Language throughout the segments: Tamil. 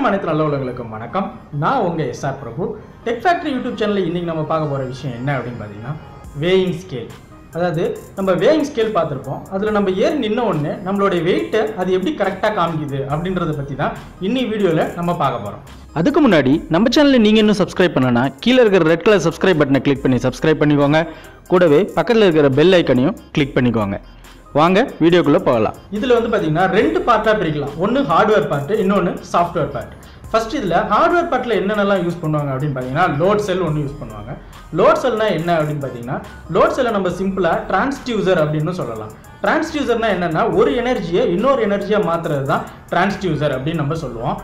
மற்றும் அனைத்து நல்ல உலகளுக்கும் வணக்கம் நான் உங்கள் SR Prabhu tech factory YouTube சேனலில் இன்றைக்கி நம்ம பார்க்க போகிற விஷயம் என்ன அப்படின்னு பார்த்தீங்கன்னா வேயிங் ஸ்கேல் அதாவது நம்ம வேயிங் ஸ்கேல் பார்த்துருப்போம் அதில் நம்ம ஏறி நின்ன உடனே நம்மளுடைய வெயிட்டை அது எப்படி கரெக்டாக காமிக்குது அப்படின்றத பற்றி தான் இன்னி வீடியோவில் நம்ம பார்க்க போகிறோம் அதுக்கு முன்னாடி நம்ம சேனலில் நீங்கள் இன்னும் சப்ஸ்கிரைப் பண்ணனா கீழே இருக்கிற ரெட் கலர் சப்ஸ்கிரைப் பட்டனை கிளிக் பண்ணி சப்ஸ்கிரைப் பண்ணிக்கோங்க கூடவே பக்கத்தில் இருக்கிற பெல் ஐக்கனையும் கிளிக் பண்ணிக்கோங்க வாங்க வீடியோக்குள்ளே போகலாம் இதில் வந்து பார்த்தீங்கன்னா ரெண்டு பார்ட்டாக பிரிக்கலாம் ஒன்று ஹார்ட்வேர் பார்ட்டு இன்னொன்று சாஃப்ட்வேர் பார்ட் ஃபர்ஸ்ட் இதில் ஹார்ட்வேர் பார்ட்டில் என்னென்னலாம் யூஸ் பண்ணுவாங்க அப்படின்னு பார்த்தீங்கன்னா லோட் செல் ஒன்று யூஸ் பண்ணுவாங்க லோட் செல்னா என்ன அப்படின்னு பார்த்தீங்கன்னா லோட் செல்லை நம்ம சிம்பிளாக டிரான்ஸ்டியூசர் அப்படின்னு சொல்லலாம் டிரான்ஸ்டியூசர்னா என்னென்னா ஒரு எனர்ஜியை இன்னொரு எனர்ஜியாக மாற்றுறது தான் டிரான்ஸ்டியூசர் அப்படின்னு நம்ம சொல்லுவோம்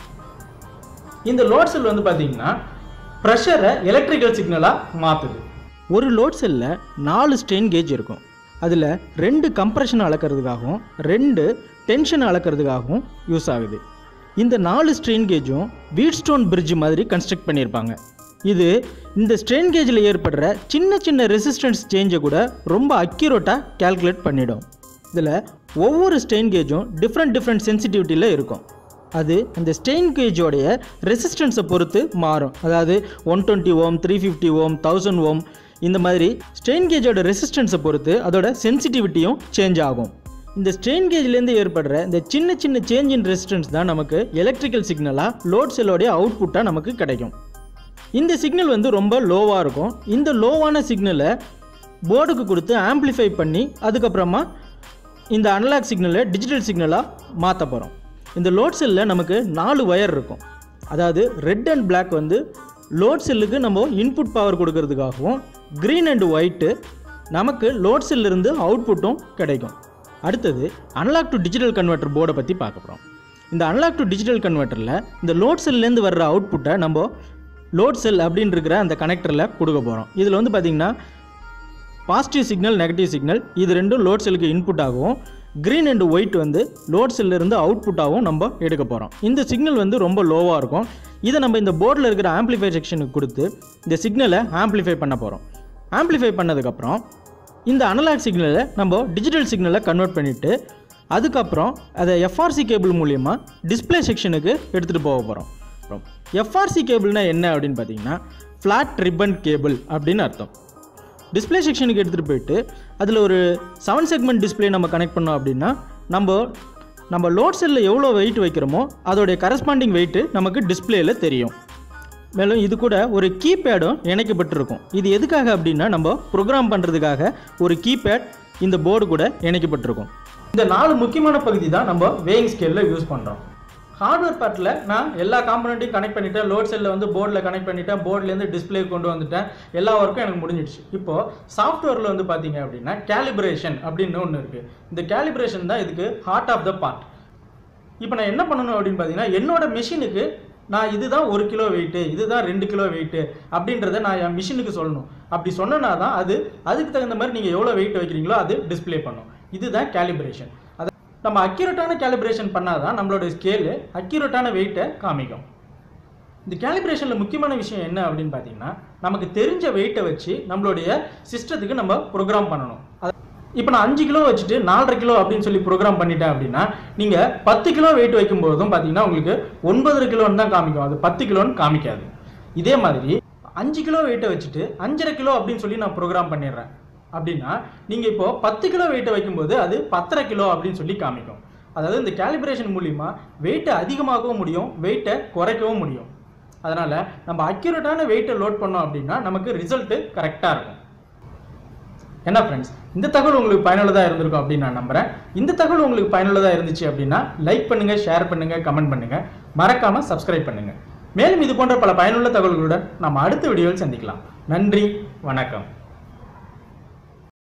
இந்த லோட் செல் வந்து பார்த்தீங்கன்னா ப்ரெஷரை எலக்ட்ரிக்கல் சிக்னலாக மாற்றுது ஒரு லோட் செல்லில் நாலு ஸ்ட்ரெயின் கேஜ் இருக்கும் அதில் ரெண்டு கம்ப்ரெஷன் அளக்கிறதுக்காகவும் ரெண்டு டென்ஷன் அளக்கிறதுக்காகவும் யூஸ் ஆகுது இந்த நாலு ஸ்ட்ரெயின் கேஜும் வீட் ஸ்டோன் பிரிட்ஜ் மாதிரி கன்ஸ்ட்ரக்ட் பண்ணியிருப்பாங்க இது இந்த ஸ்ட்ரெயின் கேஜில் ஏற்படுற சின்ன சின்ன ரெசிஸ்டன்ஸ் சேஞ்சை கூட ரொம்ப அக்யூரேட்டாக கால்குலேட் பண்ணிடும் இதில் ஒவ்வொரு ஸ்ட்ரெயின் கேஜும் டிஃப்ரெண்ட் டிஃப்ரெண்ட் சென்சிட்டிவிட்டியில் இருக்கும் அது அந்த ஸ்டெயின் கேஜோடைய ரெசிஸ்டன்ஸை பொறுத்து மாறும் அதாவது one twenty ohm three fifty ohm thousand ohm இந்த மாதிரி ஸ்ட்ரெயின் கேஜோட ரெசிஸ்டன்ஸை பொறுத்து அதோட சென்சிட்டிவிட்டியும் சேஞ்ச் ஆகும் இந்த ஸ்ட்ரெயின் கேஜ்லேருந்து ஏற்படுற இந்த சின்ன சின்ன சேஞ்ச் இன் ரெசிஸ்டன்ஸ் தான் நமக்கு எலக்ட்ரிக்கல் சிக்னலாக லோட் செல்லோடைய அவுட்புட்டாக நமக்கு கிடைக்கும் இந்த சிக்னல் வந்து ரொம்ப லோவாக இருக்கும் இந்த லோவான சிக்னலை போர்டுக்கு கொடுத்து ஆம்ப்ளிஃபை பண்ணி அதுக்கப்புறமா இந்த அனலாக் சிக்னலை டிஜிட்டல் சிக்னலாக மாற்ற போகிறோம் இந்த லோட் செல்லில் நமக்கு நாலு ஒயர் இருக்கும் அதாவது ரெட் அண்ட் Black வந்து லோட் செல்லுக்கு நம்ம இன்புட் பவர் கொடுக்கறதுக்காகவும் க்ரீன் அண்ட் ஒயிட்டு நமக்கு லோட் செல்லிருந்து அவுட்புட்டும் கிடைக்கும் அடுத்தது அனலாக் டு டிஜிட்டல் கன்வெர்ட்டர் போர்டை பற்றி பார்க்க போகிறோம் இந்த அனலாக் டு டிஜிட்டல் கன்வெர்ட்டரில் இந்த லோட் செல்லேருந்து வர்ற அவுட்புட்டை நம்ம லோட் செல் அப்படின்னு இருக்கிற அந்த கனெக்டரில் கொடுக்க போகிறோம் இதில் வந்து பார்த்திங்கன்னா பாசிட்டிவ் சிக்னல் நெகட்டிவ் சிக்னல் இது ரெண்டும் லோட் செல்லுக்கு இன்புட் ஆகும் க்ரீன் அண்ட் ஒயிட் வந்து லோட் செல்லிருந்து அவுட்புட்டாகவும் நம்ம எடுக்க போகிறோம் இந்த சிக்னல் வந்து ரொம்ப லோவாக இருக்கும் இதை நம்ம இந்த போர்டில் இருக்கிற ஆம்ப்ளிஃபை செக்ஷனுக்கு கொடுத்து இந்த சிக்னலை ஆம்ப்ளிஃபை பண்ண போகிறோம் ஆம்ப்ளிஃபை பண்ணதுக்கப்புறம் இந்த அனலாக் சிக்னலை நம்ம டிஜிட்டல் சிக்னலை கன்வெர்ட் பண்ணிவிட்டு அதுக்கப்புறம் அதை எஃப்ஆர்சி கேபிள் மூலியமாக டிஸ்ப்ளே செக்ஷனுக்கு எடுத்துகிட்டு போக போகிறோம் அப்புறம் எஃப்ஆர்சி கேபிள்னா என்ன அப்படின்னு பார்த்தீங்கன்னா ஃப்ளாட் ரிப்பன் கேபிள் அப்படின்னு அர்த்தம் டிஸ்ப்ளே செக்ஷனுக்கு எடுத்துகிட்டு போயிட்டு அதில் ஒரு செவன் செக்மெண்ட் டிஸ்ப்ளே நம்ம கனெக்ட் பண்ணோம் அப்படின்னா நம்ம நம்ம லோட் செல்லில் எவ்வளோ வெயிட் வைக்கிறோமோ அதோடைய கரஸ்பாண்டிங் வெயிட்டு நமக்கு டிஸ்ப்ளேயில் தெரியும் மேலும் இது கூட ஒரு கீபேடும் இணைக்கப்பட்டிருக்கும் இது எதுக்காக அப்படின்னா நம்ம ப்ரோக்ராம் பண்ணுறதுக்காக ஒரு கீபேட் இந்த போர்டு கூட இணைக்கப்பட்டிருக்கும் இந்த நாலு முக்கியமான பகுதி தான் நம்ம வேயிங் ஸ்கேலில் யூஸ் பண்ணுறோம் ஹார்ட்வேர் பார்ட்டில் நான் எல்லா காம்பனண்ட்டையும் கனெக்ட் பண்ணிட்டேன் லோட் செல்லில் வந்து போர்டில் கனெக்ட் பண்ணிட்டேன் போர்ட்லேருந்து டிஸ்ப்ளே கொண்டு வந்துட்டேன் எல்லா ஒர்க்கும் எனக்கு முடிஞ்சிடுச்சு இப்போது சாஃப்ட்வேரில் வந்து பார்த்தீங்க அப்படின்னா கேலிப்ரேஷன் அப்படின்னு ஒன்று இருக்குது இந்த கேலிப்ரேஷன் தான் இதுக்கு ஹார்ட் ஆஃப் த பார்ட் இப்போ நான் என்ன பண்ணணும் அப்படின்னு பார்த்தீங்கன்னா என்னோட மிஷினுக்கு நான் இதுதான் ஒரு கிலோ வெயிட்டு இதுதான் ரெண்டு கிலோ வெயிட்டு அப்படின்றத நான் என் மிஷினுக்கு சொல்லணும் அப்படி சொன்னனா தான் அது அதுக்கு தகுந்த மாதிரி நீங்கள் எவ்வளோ வெயிட் வைக்கிறீங்களோ அது டிஸ்ப்ளே பண்ணும் இதுதான் கேலிப்ரேஷன் அதை நம்ம அக்யூரேட்டான கேலிப்ரேஷன் பண்ணால் தான் நம்மளோட ஸ்கேலு அக்யூரேட்டான வெயிட்டை காமிக்கும் இந்த கேலிப்ரேஷனில் முக்கியமான விஷயம் என்ன அப்படின்னு பார்த்தீங்கன்னா நமக்கு தெரிஞ்ச வெயிட்டை வச்சு நம்மளுடைய சிஸ்டத்துக்கு நம்ம ப்ரோக்ராம் பண்ணணும் அது இப்போ நான் அஞ்சு கிலோ வச்சுட்டு நாலரை கிலோ அப்படின்னு சொல்லி ப்ரோக்ராம் பண்ணிட்டேன் அப்படின்னா நீங்கள் பத்து கிலோ வெயிட் வைக்கும்போதும் பார்த்தீங்கன்னா உங்களுக்கு ஒன்பதரை கிலோன்னு தான் காமிக்கும் அது பத்து கிலோன்னு காமிக்காது இதே மாதிரி அஞ்சு கிலோ வெயிட்டை வச்சுட்டு அஞ்சரை கிலோ அப்படின்னு சொல்லி நான் ப்ரோக்ராம் பண்ணிடுறேன் அப்படின்னா நீங்கள் இப்போ பத்து கிலோ வெயிட்டை வைக்கும்போது அது பத்தரை கிலோ அப்படின்னு சொல்லி காமிக்கும் அதாவது இந்த கேலிப்ரேஷன் மூலிமா வெயிட்டை அதிகமாகவும் முடியும் வெயிட்டை குறைக்கவும் முடியும் அதனால் நம்ம அக்யூரேட்டான வெயிட்டை லோட் பண்ணோம் அப்படின்னா நமக்கு ரிசல்ட்டு கரெக்டாக இருக்கும் என்ன ஃப்ரெண்ட்ஸ் இந்த தகவல் உங்களுக்கு பயனுள்ளதாக இருந்திருக்கும் அப்படின்னு நான் நம்புறேன் இந்த தகவல் உங்களுக்கு பயனுள்ளதாக இருந்துச்சு அப்படின்னா லைக் பண்ணுங்க ஷேர் பண்ணுங்க கமெண்ட் பண்ணுங்க மறக்காம சப்ஸ்கிரைப் பண்ணுங்க மேலும் இது போன்ற பல பயனுள்ள தகவல்களுடன் நம்ம அடுத்த வீடியோவில் சந்திக்கலாம் நன்றி வணக்கம்